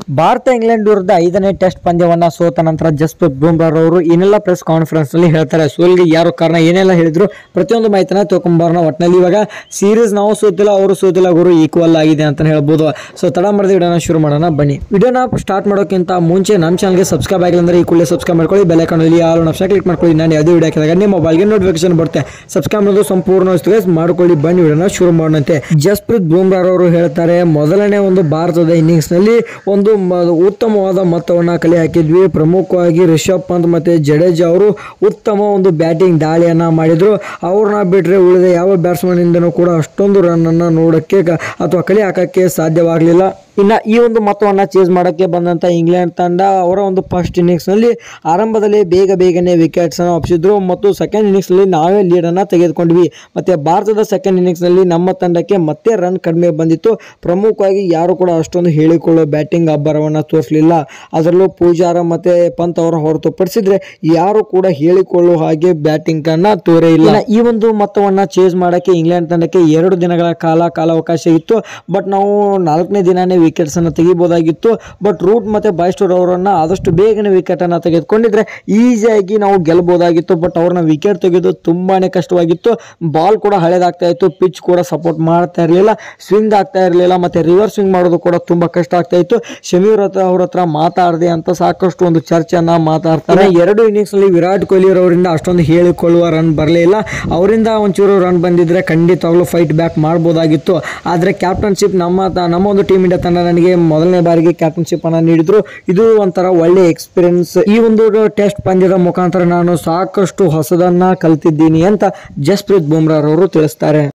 Bharat England ವಿರುದ್ಧ ಐದನೇ test ಪಂದ್ಯವನ್ನ ಸೋತ ನಂತರ ಜಸ್ಪ್ರೀತ್ ಬುಮ್ರಾರ್ ಅವರು ಏನೆಲ್ಲ ಪ್ರೆಸ್ ಕಾನ್ಫರೆನ್ಸ್ ನಲ್ಲಿ ಹೇಳ್ತಾರೆ ಸೋಲ್ಗೆ ಯಾರು ಕಾರಣ ಏನೆಲ್ಲ ಹೇಳಿದ್ರು ಪ್ರತಿಯೊಂದು ಮಾಹಿತಿನ ತಿಳ್ಕೊಂಬರೋಣ ಒಟ್ಟಿನಲ್ಲಿ ಇವಾಗ ಸೀರೀಸ್ ನಾವು ಸೋತಿಲ್ಲ ಅವರು ಸೋತಿಲ್ಲ ಗುರು ಈಕ್ವಲ್ ಆಗಿದೆ ಅಂತ ಹೇಳ್ಬೋದು ಸೊ ತಡ ಮಾಡಿದ ವಿಡಿಯೋನ ಶುರು ಮಾಡೋಣ ಬನ್ನಿ ವಿಡಿಯೋನ ಸ್ಟಾರ್ಟ್ ಮಾಡೋಕ್ಕಿಂತ ಮುಂಚೆ ನಮ್ಮ ಚಾನಲ್ಗೆ ಸಬ್ಸ್ಕ್ರೈಬ್ ಆಗಿಲ್ಲ ಅಂದ್ರೆ ಈ ಕೂಡಲೇ ಸಬ್ಸ್ಕ್ರೈಬ್ ಮಾಡ್ಕೊಳ್ಳಿ ಬೆಲ್ ಐಕಾನಲ್ಲಿ ಆಲ್ ಆಪ್ಷನ್ ಕ್ಲಿಕ್ ಮಾಡ್ಕೊಳ್ಳಿ ನಾನು ಯಾವುದೇ ವಿಡಿಯೋ ಹಾಕಿದಾಗ ನಿಮ್ಮ ಮೊಬೈಲ್ಗೆ ನೋಟಿಫಿಕೇಶನ್ ಬರುತ್ತೆ ಸಬ್ಸ್ಕ್ರೈಬ್ ಮಾಡೋದು ಸಂಪೂರ್ಣ ಮಾಡ್ಕೊಳ್ಳಿ ಬನ್ನಿ ವಿಡಿಯೋನ ಶುರು ಮಾಡೋಣಂತೆ ಜಸ್ಪ್ರೀತ್ ಬುಮ್ರಾರ್ ಅವರು ಹೇಳ್ತಾರೆ ಮೊದಲನೇ ಒಂದು ಭಾರತದ ಇನ್ನಿಂಗ್ಸ್ ನಲ್ಲಿ ಒಂದು ಮ- ಉತ್ತಮವಾದ ಮೊತ್ತವನ್ನ ಕಲೆ ಹಾಕಿದ್ವಿ ಪ್ರಮುಖವಾಗಿ ರಿಷಬ್ ಪಂತ್ ಮತ್ತೆ ಜಡೇಜಾ ಅವರು ಉತ್ತಮ ಒಂದು ಬ್ಯಾಟಿಂಗ್ ದಾಳಿಯನ್ನ ಮಾಡಿದ್ರು ಅವ್ರನ್ನ ಬಿಟ್ರೆ ಉಳಿದ ಯಾವ ಬ್ಯಾಟ್ಸ್ಮನ್ ಇಂದನೂ ಕೂಡ ಅಷ್ಟೊಂದು ರನ್ ಅನ್ನ ನೋಡಕ್ಕೆ ಕ- ಅಥವಾ ಕಲೆ ಹಾಕಕ್ಕೆ ಸಾಧ್ಯವಾಗಲಿಲ್ಲ ಇನ್ನ ಈ ಒಂದು ಮೊತ್ತವನ್ನ ಚೇಸ್ ಮಾಡಕ್ಕೆ ಬಂದಂತ ಇಂಗ್ಲೆಂಡ್ ತಂಡ ಅವರ ಒಂದು ಫಸ್ಟ್ ಇನ್ನಿಂಗ್ಸ್ ನಲ್ಲಿ ಆರಂಭದಲ್ಲಿ ಬೇಗ ಬೇಗನೆ ವಿಕೆಟ್ಸ್ ಅನ್ನು ಒಪ್ಪಿಸಿದ್ರು ಮತ್ತು ಸೆಕೆಂಡ್ ಇನ್ನಿಂಗ್ಸ್ ನಲ್ಲಿ ನಾವೇ ಲೀಡ್ ಅನ್ನ ತೆಗೆದುಕೊಂಡ್ವಿ ಮತ್ತೆ ಭಾರತದ ಸೆಕೆಂಡ್ ಇನ್ನಿಂಗ್ಸ್ ನಲ್ಲಿ ನಮ್ಮ ತಂಡಕ್ಕೆ ಮತ್ತೆ ರನ್ ಕಡಿಮೆ ಬಂದಿತ್ತು ಪ್ರಮುಖವಾಗಿ ಯಾರು ಕೂಡ ಅಷ್ಟೊಂದು ಹೇಳಿಕೊಳ್ಳೋ ಬ್ಯಾಟಿಂಗ್ ಅಬ್ಬರವನ್ನ ತೋರಿಸಲಿಲ್ಲ ಅದರಲ್ಲೂ ಪೂಜಾರ ಮತ್ತೆ ಪಂತ್ ಅವರ ಹೊರತುಪಡಿಸಿದ್ರೆ ಯಾರು ಕೂಡ ಹೇಳಿಕೊಳ್ಳುವ ಹಾಗೆ ಬ್ಯಾಟಿಂಗ್ ಅನ್ನ ತೋರೇ ಇಲ್ಲ ಇನ್ನ ಈ ಒಂದು ಮೊತ್ತವನ್ನ ಚೇಸ್ ಮಾಡಕ್ಕೆ ಇಂಗ್ಲೆಂಡ್ ತಂಡಕ್ಕೆ ಎರಡು ದಿನಗಳ ಕಾಲ ಕಾಲಾವಕಾಶ ಇತ್ತು ಬಟ್ ನಾವು ನಾಲ್ಕನೇ ದಿನಾನೇ ವಿಕೆಟ್ಸ್ ಅನ್ನ ತೆಗಿಬಹುದಾಗಿತ್ತು ಬಟ್ ರೂಟ್ ಮತ್ತೆ ಬಾಯ್ಸ್ಟೋರ್ ಅವರನ್ನ ಆದಷ್ಟು ಬೇಗನೆ ವಿಕೆಟ್ ಅನ್ನ ತೆಗೆದುಕೊಂಡಿದ್ರೆ ಈಸಿಯಾಗಿ ನಾವು ಗೆಲ್ಬಹುದಾಗಿತ್ತು ಬಟ್ ಅವ್ರನ್ನ ವಿಕೆಟ್ ತೆಗೆದು ತುಂಬಾನೇ ಕಷ್ಟವಾಗಿತ್ತು ಬಾಲ್ ಕೂಡ ಹಳೇದಾಗ್ತಾ ಇತ್ತು ಪಿಚ್ ಕೂಡ ಸಪೋರ್ಟ್ ಮಾಡ್ತಾ ಇರಲಿಲ್ಲ ಸ್ವಿಂಗ್ ಆಗ್ತಾ ಇರಲಿಲ್ಲ ಮತ್ತೆ ರಿವರ್ಸ್ ಸ್ವಿಂಗ್ ಮಾಡೋದು ಕೂಡ ತುಂಬಾ ಕಷ್ಟ ಆಗ್ತಾ ಇತ್ತು ಶಮೀರ್ ಹತ್ರ ಅವ್ರ ಹತ್ರ ಮಾತಾಡದೆ ಅಂತ ಸಾಕಷ್ಟು ಒಂದು ಚರ್ಚೆಯನ್ನ ಮಾತಾಡ್ತಾರೆ ಎರಡು ಇನ್ನಿಂಗ್ಸ್ ನಲ್ಲಿ ವಿರಾಟ್ ಕೊಹ್ಲಿ ಅವರಿಂದ ಅಷ್ಟೊಂದು ಹೇಳಿಕೊಳ್ಳುವ ರನ್ ಬರಲೇ ಇಲ್ಲ ಅವರಿಂದ ಒಂಚೂರು ರನ್ ಬಂದಿದ್ರೆ ಖಂಡಿತವಾಗ್ಲೂ ಫೈಟ್ ಬ್ಯಾಕ್ ಮಾಡ್ಬೋದಾಗಿತ್ತು ಆದ್ರೆ ಕ್ಯಾಪ್ಟನ್ಶಿಪ್ ನಮ್ಮ ತ- ನಮ್ಮ ಒಂದು ಟೀಮ್ ಇಂಡಿಯಾ ತಂಡ ನನಗೆ ಮೊದಲನೇ ಬಾರಿಗೆ ಕ್ಯಾಪ್ಟನ್ಶಿಪ್ ಅನ್ನ ನೀಡಿದ್ರು ಇದು ಒಂಥರ ಒಳ್ಳೆ ಎಕ್ಸ್ಪೀರಿಯನ್ಸ್ ಈ ಒಂದು ಟೆಸ್ಟ್ ಪಂದ್ಯದ ಮುಖಾಂತರ ನಾನು ಸಾಕಷ್ಟು ಹೊಸದನ್ನ ಕಲ್ತಿದ್ದೀನಿ ಅಂತ ಜಸ್ಪ್ರೀತ್ ಬುಮ್ರಾರ್ ಅವರು ತಿಳಿಸ್ತಾರೆ